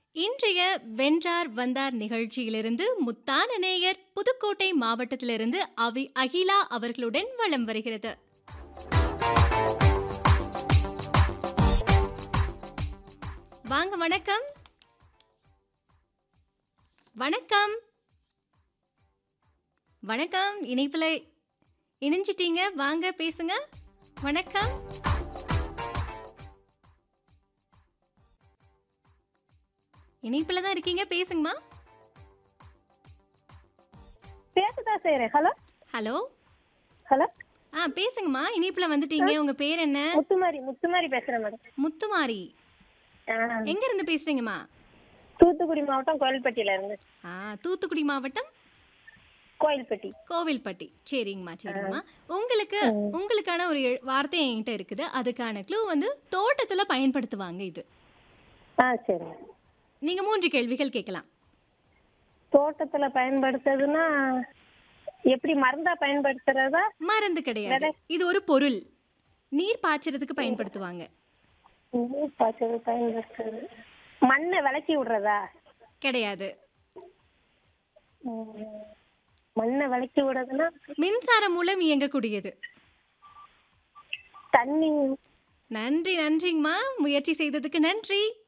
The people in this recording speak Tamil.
இன்றைய வென்றார் வந்தார் நிகழ்ச்சியிலிருந்து முத்தான நேயர் புதுக்கோட்டை மாவட்டத்திலிருந்து அவி அகிலா அவர்களுடன் வலம் வருகிறது வாங்க வணக்கம் வணக்கம் வணக்கம் இணைப்புல இணைஞ்சிட்டீங்க வாங்க பேசுங்க வணக்கம் இணைப்புல தான் இருக்கீங்க பேசுங்கம்மா பேசதான் செய்யறேன் ஹலோ ஹலோ ஹலோ ஆ பேசுங்கம்மா இணைப்புல வந்துட்டீங்க உங்க பேர் என்ன முத்துமாரி முத்துமாரி பேசுறேன் மேடம் முத்துமாரி ஆ, எங்க இருந்து பேசுறீங்கம்மா தூத்துக்குடி மாவட்டம் கோயில்பட்டியில இருந்து ஆ தூத்துக்குடி மாவட்டம் கோயில்பட்டி கோவில்பட்டி சரிங்கம்மா சரிங்கம்மா உங்களுக்கு உங்களுக்கான ஒரு எழு- வார்த்தை என்கிட்ட இருக்குது அதுக்கான க்ளூ வந்து தோட்டத்துல பயன்படுத்துவாங்க இது ஆ சரி நீங்க மூன்று கேள்விகள் கேட்கலாம் தோட்டத்துல பயன்படுத்துறதுன்னா எப்படி மருந்தா பயன்படுத்துறதா மருந்து கிடையாது இது ஒரு பொருள் நீர் பாய்ச்சறதுக்கு பயன்படுத்துவாங்க நீர் பாய்ச்சல் பயன்படுத்துறது மண்ணை விளக்கி விடுறதா கிடையாது ம், மண்ணை விளக்கி விடுறதுன்னா மின்சாரம் மூலம் இயங்கக்கூடியது தண்ணி நன்றி நன்றிங்கம்மா முயற்சி செய்ததுக்கு நன்றி